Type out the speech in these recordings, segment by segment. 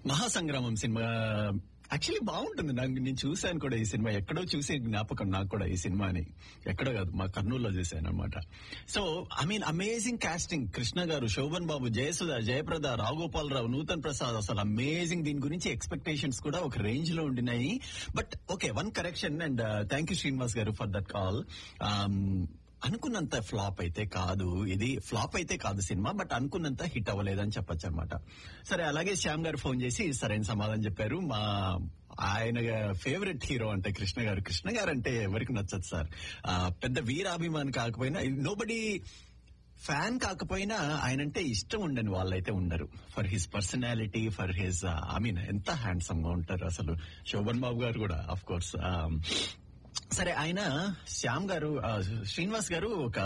మహాసంగ్రామం cinema actually బాగుంటుంది నాకు నేను చూశాను కూడా ఈ సినిమా ఎక్కడో చూసే జ్ఞాపకం నాకు కూడా ఈ సినిమాని ఎక్కడో కాదు మా కర్నూలులో చూశాను అనమాట so I mean amazing casting Krishna garu Sobhan బాబు జయసుధ జయప్రద రావుగోపాలరావు నూతన్ ప్రసాద్ అసలు అమేజింగ్ దీని గురించి ఎక్స్పెక్టేషన్స్ కూడా ఒక రేంజ్ లో ఉండినాయి but okay one correction and thank you Srinivas garu for that call అనుకున్నంత ఫ్లాప్ అయితే కాదు ఇది ఫ్లాప్ అయితే కాదు సినిమా బట్ అనుకున్నంత హిట్ అవ్వలేదని చెప్పొచ్చు అనమాట సరే అలాగే శ్యామ్ గారు ఫోన్ చేసి సరైన సమాధానం చెప్పారు మా ఆయన ఫేవరెట్ హీరో అంటే కృష్ణ గారు కృష్ణ గారు అంటే ఎవరికి నచ్చదు సార్ ఆ, పెద్ద వీరాభిమాని కాకపోయినా నోబడి ఫ్యాన్ కాకపోయినా ఆయనంటే ఇష్టం ఉండని వాళ్ళైతే ఉండరు for his personality for his I mean ఎంత హ్యాండ్సమ్ గా ఉంటారు అసలు శోభన్ బాబు గారు కూడా ఆఫ్ కోర్స్ సరే ఆయన శ్యామ్ గారు ఆ, శ్రీనివాస్ గారు ఒక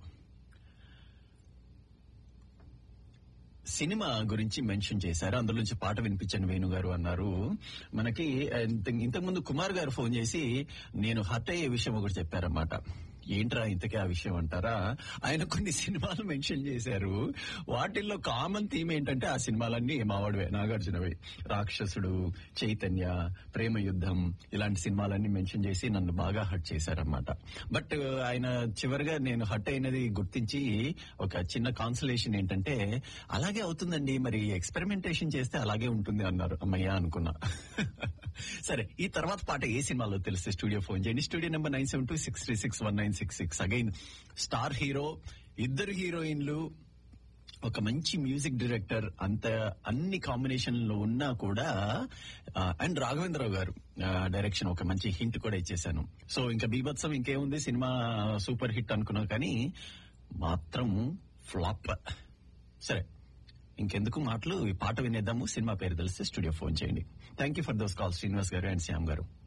సినిమా గురించి మెన్షన్ చేశారు అందులో నుంచి పాట వినిపించండి వేణు గారు అన్నారు మనకి ఇంత- ఇంతకుముందు కుమార్ గారు ఫోన్ చేసి నేను హర్ట్ అయ్యే విషయం ఒకటి చెప్పారన్నమాట ఏంట్రా ఇంతకే ఆ విషయం అంటారా ఆయన కొన్ని సినిమాలు మెన్షన్ చేశారు వాటిల్లో కామన్ థీమ్ ఏంటంటే ఆ సినిమాలన్నీ మావాడివే నాగార్జునవే రాక్షసుడు చైతన్య ప్రేమ యుద్ధం ఇలాంటి సినిమాలన్నీ మెన్షన్ చేసి నన్ను బాగా హర్ట్ చేశారన్నమాట బట్ ఆయన చివరిగా నేను హర్ట్ అయినది గుర్తించి ఒక చిన్న కాన్సలేషన్ ఏంటంటే అలాగే అవుతుందండి మరి ఎక్స్పెరిమెంటేషన్ చేస్తే అలాగే ఉంటుంది అన్నారు అమ్మయ్య అనుకున్నా సరే ఈ తర్వాత పాట ఏ సినిమాలో తెలిస్తే స్టూడియో ఫోన్ చేయండి studio number nine seven two six three six one nine six six again star hero ఇద్దరు హీరోయిన్లు ఒక మంచి మ్యూజిక్ డైరెక్టర్ అంత అన్ని కాంబినేషన్ లో ఉన్నా కూడా అండ్ రాఘవేంద్రరావు గారు డైరెక్షన్ ఒక మంచి హింట్ కూడా ఇచ్చేశాను సో ఇంకా బీభత్సం ఇంకేముంది సినిమా సూపర్ హిట్ అనుకున్నా కానీ మాత్రం ఫ్లాప్ సరే ఇంకెందుకు మాటలు ఈ పాట వినేద్దాము సినిమా పేరు తెలిస్తే స్టూడియో ఫోన్ చేయండి thank you for those call Srinivas garu and Shyam గారు